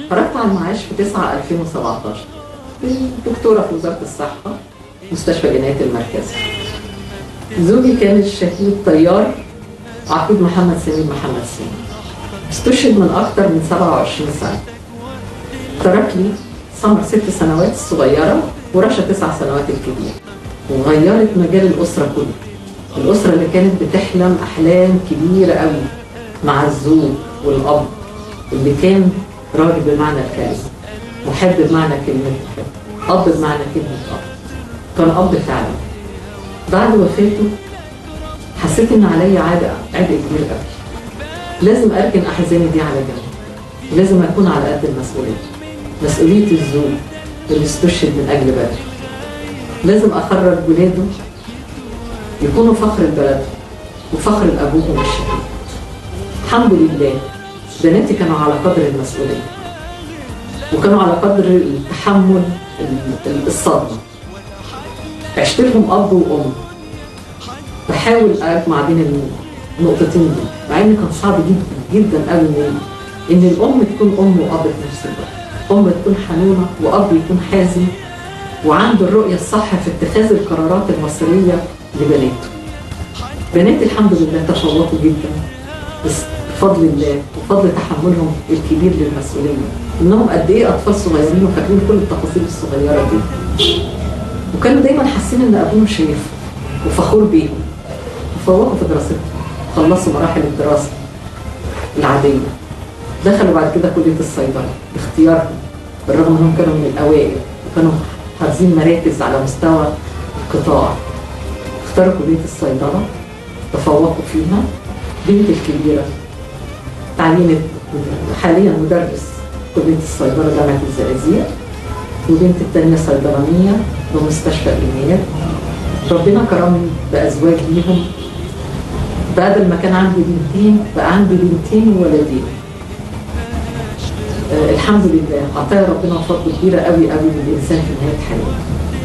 خرجت على المعاش في 9 2017 دكتورة في وزارة الصحة مستشفى العناية المركزي زوجي كان الشهيد طيار عقيد محمد سمير محمد سمير استشهد من أكثر من 27 سنة ترك لي سمر ست سنوات الصغيرة ورشا تسع سنوات الكبيرة وغيرت مجال الأسرة كله الأسرة اللي كانت بتحلم أحلام كبيرة قوي مع الزوج والأب اللي كان راجل بمعنى الكلمة محب بمعنى كلمة محب أب بمعنى كلمة أب كان أب فعلا بعد وفاته حسيت إن عليا عبء عبء كبير قوي لازم أركن أحزاني دي على جنب لازم أكون على قد المسؤولية مسؤولية الزوج اللي استشهد من أجل بلده لازم أخرج ولاده يكونوا فخر البلد وفخر لأبوهم الشهيد الحمد لله بناتي كانوا على قدر المسؤولية وكانوا على قدر التحمل ال- الصدمة عشت لهم أب وأم بحاول أجمع بين النقطتين دول مع إن كان صعب جدا جدا قوي إن إن الأم تكون أم وأب في نفس الوقت أم تكون حنونة وأب يكون حازم وعنده الرؤية الصح في اتخاذ القرارات المصيرية لبناته بناتي الحمد لله تفوقوا جدا بس بفضل الله وفضل تحملهم الكبير للمسؤولية انهم قد ايه اطفال صغيرين وفاكرين كل التفاصيل الصغيرة دي وكانوا دايما حاسين ان ابوهم شايفهم وفخور بيهم وفوقوا في دراستهم خلصوا مراحل الدراسة العادية دخلوا بعد كده كلية الصيدلة باختيارهم بالرغم انهم كانوا من الاوائل وكانوا حارزين مراكز على مستوى القطاع اختاروا كلية الصيدلة تفوقوا فيها بنت الكبيرة تعينت حاليا مدرس كلية الصيدلة جامعة الزقازيق وبنت التانية صيدلانية بمستشفى الإنياب ربنا كرمني بأزواج ليهم بدل ما كان عندي بنتين بقى عندي بنتين وولدين آه الحمد لله عطايا ربنا فضل كبيرة قوي قوي للإنسان في نهاية حياته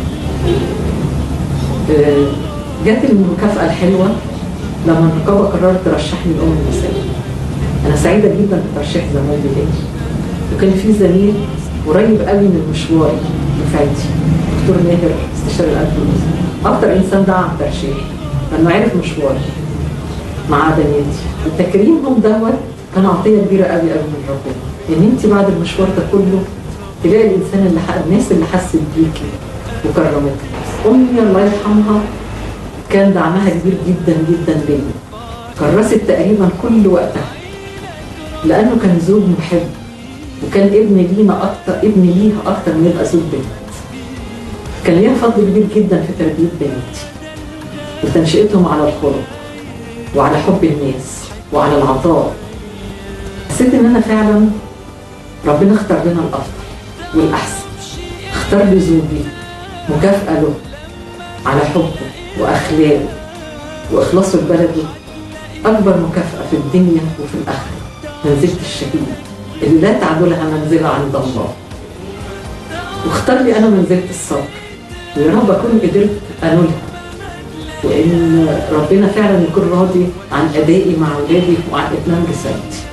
آه جت المكافأة الحلوة لما النقابة قررت ترشحني الأم المثالية أنا سعيدة جدا بترشيح زمايلي ليا وكان في زميل قريب قوي من مشواري دفعتي دكتور ماهر استشاري القلب والنساء أكتر إنسان دعم ترشيحي لأنه عرف مشواري مع بناتي وتكريمهم دوت كان عطية كبيرة قوي قوي من ربنا إن أنت بعد المشوار ده كله تلاقي الإنسان اللي حق الناس اللي حست بيكي وكرمتك أمي الله يرحمها كان دعمها كبير جدا جدا ليا كرست تقريبا كل وقتها لانه كان زوج محب وكان ابن لينا اكتر ابن ليها اكتر من يبقى زوج بنت كان ليها فضل كبير جدا في تربيه بناتي وتنشئتهم على الخلق وعلى حب الناس وعلى العطاء حسيت ان انا فعلا ربنا اختار لنا الافضل والاحسن اختار لي زوجي مكافاه له على حبه واخلاقه واخلاصه لبلده اكبر مكافاه في الدنيا وفي الاخره منزله الشهيد اللي لا تعدلها منزله عند الله واختار لي انا منزله الصبر ويا رب اكون قدرت انولها وان ربنا فعلا يكون راضي عن ادائي مع اولادي وعن اتمام رسالتي